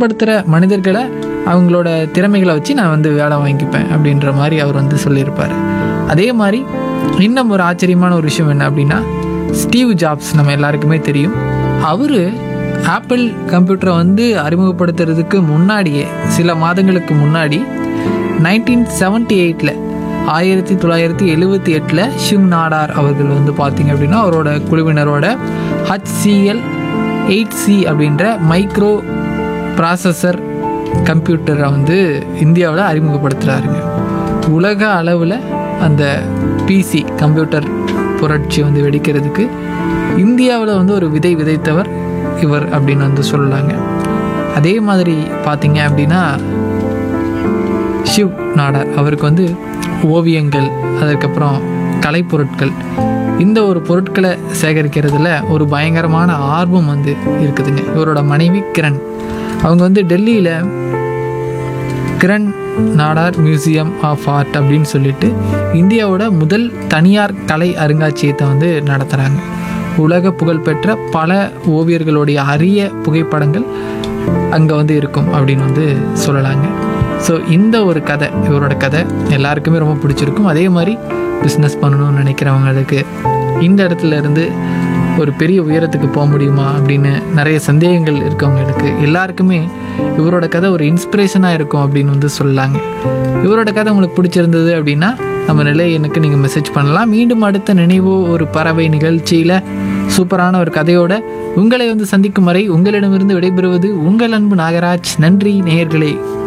கஷ்டப்படுத்துகிற மனிதர்களை அவங்களோட திறமைகளை வச்சு நான் வந்து வேலை வாங்கிப்பேன் அப்படின்ற மாதிரி அவர் வந்து சொல்லியிருப்பார் அதே மாதிரி இன்னும் ஒரு ஆச்சரியமான ஒரு விஷயம் என்ன அப்படின்னா ஸ்டீவ் ஜாப்ஸ் நம்ம எல்லாருக்குமே தெரியும் அவர் ஆப்பிள் கம்ப்யூட்டரை வந்து அறிமுகப்படுத்துறதுக்கு முன்னாடியே சில மாதங்களுக்கு முன்னாடி நைன்டீன் செவன்ட்டி எயிட்டில் ஆயிரத்தி தொள்ளாயிரத்தி எழுவத்தி எட்டில் ஷிவ் நாடார் அவர்கள் வந்து பார்த்தீங்க அப்படின்னா அவரோட குழுவினரோட ஹச்சிஎல் எயிட் சி அப்படின்ற மைக்ரோ ப்ராசஸர் கம்ப்யூட்டரை வந்து இந்தியாவில் அறிமுகப்படுத்துகிறாருங்க உலக அளவில் அந்த பிசி கம்ப்யூட்டர் புரட்சி வந்து வெடிக்கிறதுக்கு இந்தியாவில் வந்து ஒரு விதை விதைத்தவர் இவர் அப்படின்னு வந்து சொல்லலாங்க அதே மாதிரி பார்த்தீங்க அப்படின்னா ஷிவ் நாடார் அவருக்கு வந்து ஓவியங்கள் அதுக்கப்புறம் கலைப்பொருட்கள் இந்த ஒரு பொருட்களை சேகரிக்கிறதுல ஒரு பயங்கரமான ஆர்வம் வந்து இருக்குதுங்க இவரோட மனைவி கிரண் அவங்க வந்து டெல்லியில் Kiran Nadar museum of art அப்படின்னு சொல்லிட்டு இந்தியாவோட முதல் தனியார் கலை அருங்காட்சியகத்தை வந்து நடத்துகிறாங்க உலக புகழ்பெற்ற பல ஓவியர்களுடைய அரிய புகைப்படங்கள் அங்கே வந்து இருக்கும் அப்படின்னு வந்து சொல்லலாங்க ஸோ இந்த ஒரு கதை இவரோட கதை எல்லாருக்குமே ரொம்ப பிடிச்சிருக்கும் அதே மாதிரி பிஸ்னஸ் பண்ணணும்னு நினைக்கிறவங்களுக்கு இந்த இடத்துல இருந்து ஒரு பெரிய உயரத்துக்கு போக முடியுமா அப்படின்னு நிறைய சந்தேகங்கள் இருக்கவங்களுக்கு எல்லாருக்குமே இவரோட கதை ஒரு இன்ஸ்பிரேஷனாக இருக்கும் அப்படின்னு வந்து சொல்லலாங்க இவரோட கதை உங்களுக்கு பிடிச்சிருந்தது அப்படின்னா நம்ம நிலை எனக்கு நீங்கள் மெசேஜ் பண்ணலாம் மீண்டும் அடுத்த நினைவோ ஒரு பறவை நிகழ்ச்சியில் சூப்பரான ஒரு கதையோட உங்களை வந்து சந்திக்கும் வரை உங்களிடமிருந்து விடைபெறுவது உங்கள் அன்பு நாகராஜ் நன்றி நேயர்களே